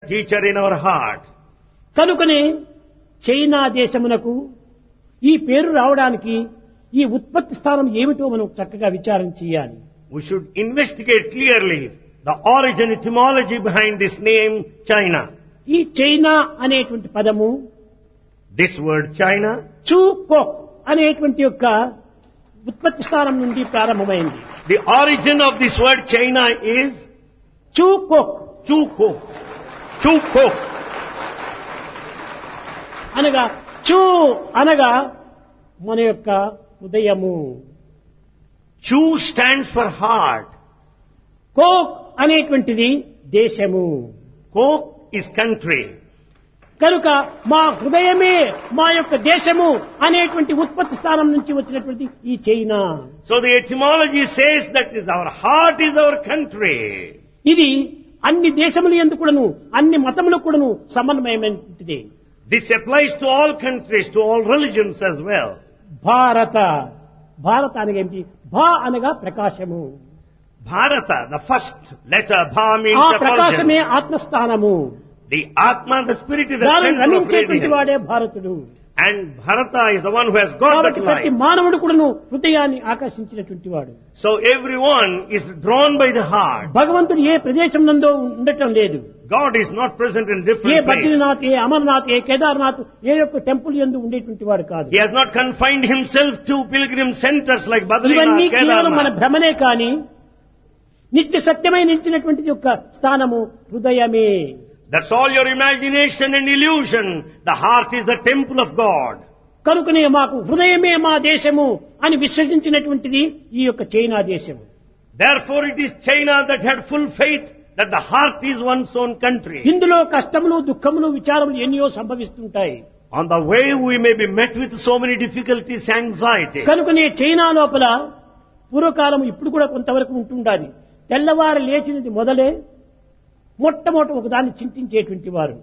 teacher in our heart. కనుకనే China దేశమునకు ఈ పేరు రావడానికి ఈ ఉత్పత్తి స్థానం ఏమిటో మనం చక్కగా విచారం చేయాలి We should investigate clearly the origin etymology behind this name China. ఈ చైనా అనేటువంటి పదము This word China Chu Kok అనేటువంటి యొక్క ఉత్పత్తి స్థానం నుండి ప్రారంభమైంది The origin of this word China is Chu Kok Chuko. Chuko. అనగా చూ అనగా మన యొక్క హృదయము Chu stands for heart. Kok అనేటువంటిది దేశము Kok is country. కనుక మా హృదయమే మా యొక్క దేశము అనేటువంటి ఉత్పత్తి స్థానం నుంచి వచ్చినటువంటి ఈ China So the etymology says that is our heart is our country. ఇది అన్ని దేశములు ఎందుకు కూడాను అన్ని మతములకు కూడాను సమన్వయమైనటువంటిది This applies to all countries, to all religions as well. భారత భారత అనగా ఏమిటి భా అనగా ప్రకాశము Bharata, the first letter, Bha means ఆ ప్రకాశమే effulgence. ఆత్మస్థానము The Atma, the spirit is the దానిని center of రమించేటువంటి radiance. వాడే భారతుడు And Bharata is the one who has got that కాబట్టి ప్రతి light. మానవుడు కూడాను హృదయాన్ని ఆకర్షించినటువంటి వాడు So everyone is drawn by the heart. భగవంతుడు ఏ ప్రదేశం నందో ఉండటం లేదు God is not present in A different places. Badrinath ఏ అమర్నాథ్ ఏ కేదార్నాథ్ ఏ యొక్క టెంపుల్ ఎందు ఉండేటువంటి వాడు కాదు He has not confined himself to pilgrim centers like ఇవన్నీ Badrinath, కేవలం మన Kedarnath. భ్రమనే కాని నిత్య సత్యమై నిలిచినటువంటి యొక్క స్థానము హృదయమే That's all your imagination and illusion. The heart is the temple of God. కనుకనే మాకు హృదయమే మా దేశము అని విశ్వసించినటువంటిది ఈ యొక్క చైనా దేశము Therefore it is China that had full faith that the heart is one's own country. ఇందులో కష్టములు దుఃఖములు విచారములు ఎన్నో సంభవిస్తుంటాయి On the way we may be met with so many difficulties, anxiety. కనుకనే చైనా లోపల పూర్వకాలం ఇప్పుడు కూడా కొంతవరకు ఉంటుండాలి తెల్లవారు లేచినది మొదలే మొట్టమొదట ఒకదాన్ని చింతించేటువంటి వారు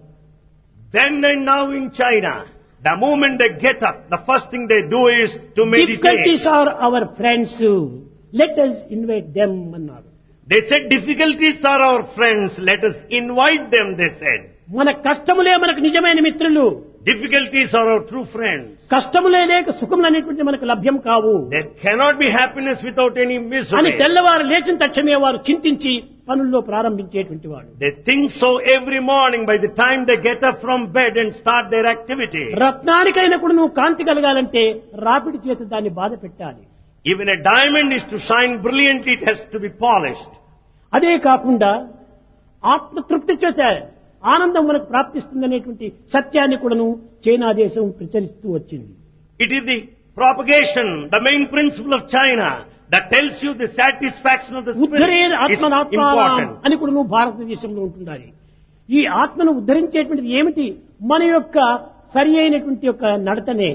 Then and now in China, the moment they get up, the first thing they do is to meditate. Difficulties are our friends let us invite them అన్నారు They said difficulties are our friends, let us invite them, they said. మన కష్టములే మనకు నిజమైన మిత్రులు Difficulties are our true friends. కష్టములే లేక సుఖములు అనేటువంటి మనకు లభ్యం కావు There cannot be happiness without any అని misery. తెల్లవారు లేచిన తక్షణమే వారు చింతించి పనుల్లో ప్రారంభించేటువంటి వాడు They think so every morning by the time they get up from bed and start their activity. రత్నానికైనా కూడా నువ్వు కాంతి కలగాలంటే రాపిడి చేత దాన్ని బాధ పెట్టాలి Even a diamond is to shine brilliantly, it has to be polished. అదే కాకుండా ఆత్మతృప్తి చేత ఆనందం మనకు ప్రాప్తిస్తుందనేటువంటి సత్యాన్ని కూడాను చైనా దేశం ప్రచరిస్తూ వచ్చింది It is the propagation, the main principle of China that tells you the satisfaction of the ఉద్ధరే spirit is ఆత్మనాత్మానం important. అని కూడా నువ్వు భారతదేశంలో ఉంటుండాలి ఈ ఆత్మను ఉద్ధరించేటువంటిది ఏమిటి మన యొక్క సరి అయినటువంటి యొక్క నడతనే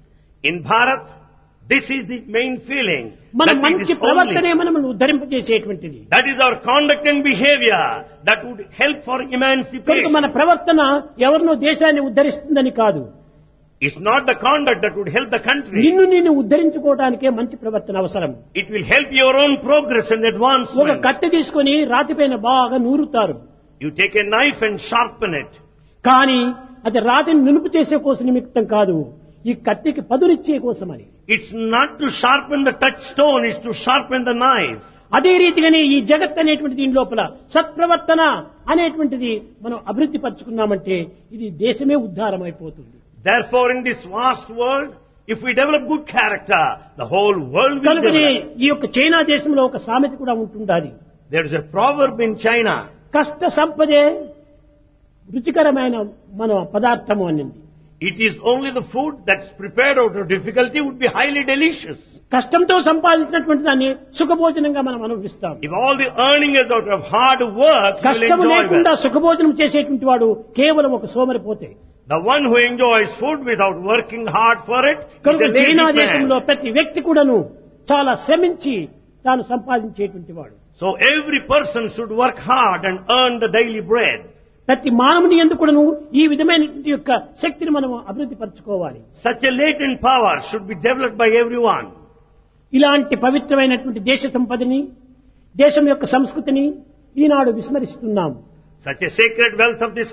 In Bharat, this is the main feeling. మన that it మంచి is ప్రవర్తనే only, మనం ఉద్ధరింపజేసేటువంటిది that is our conduct and behavior that would help for కనుక emancipation. మన ప్రవర్తన ఎవరినో దేశాన్ని ఉద్ధరిస్తుందని కాదు It's not the conduct that would help the country. నిన్ను నిన్ను ఉద్ధరించుకోవడానికే మంచి ప్రవర్తన అవసరం It will help your own progress and ఒక advancement. కత్తి తీసుకొని రాతిపైన బాగా నూరుతారు You take a knife and sharpen it. కానీ అది రాతిని నునుపు చేసే కోసం నిమిత్తం కాదు ఈ కత్తికి పదునిచ్చే కోసమని It's not to sharpen the touchstone, it's to sharpen the knife. అదే రీతిగానే ఈ జగత్ అనేటువంటి దీని లోపల సత్ప్రవర్తన అనేటువంటిది మనం అభివృద్ధి పరుచుకున్నామంటే ఇది దేశమే ఉద్ధారం అయిపోతుంది Therefore, in this vast world, if we develop good character, the whole world will కనుకనే develop. ఈ యొక్క చైనా దేశంలో ఒక సామెత కూడా ఉంటుండాలి There is a proverb in China. కష్ట సంపదే రుచికరమైన మన పదార్థము అనింది It is only the food that's prepared out of difficulty would be highly delicious. కష్టంతో సంపాదించినటువంటి దాన్ని సుఖభోజనంగా మనం అనుభవిస్తాం If all the earning is out of hard work, you will కష్టము enjoy లేకుండా well. సుఖభోజనం చేసేటువంటి వాడు కేవలం ఒక సోమరిపోతే The one who enjoys food without working hard for it is కనుక a lazy చైనా దేశంలో man. ప్రతి వ్యక్తి కూడాను చాలా శ్రమించి తాను సంపాదించేటువంటి వాడు So every person should work hard and earn the daily bread. ప్రతి మానవుని ఎందుకు కూడాను ఈ విధమైన యొక్క శక్తిని మనం అభివృద్ధి పరచుకోవాలి Such a latent power should be developed by everyone. ఇలాంటి పవిత్రమైనటువంటి దేశ సంపదని దేశం యొక్క సంస్కృతిని ఈనాడు విస్మరిస్తున్నాం Such a sacred wealth of this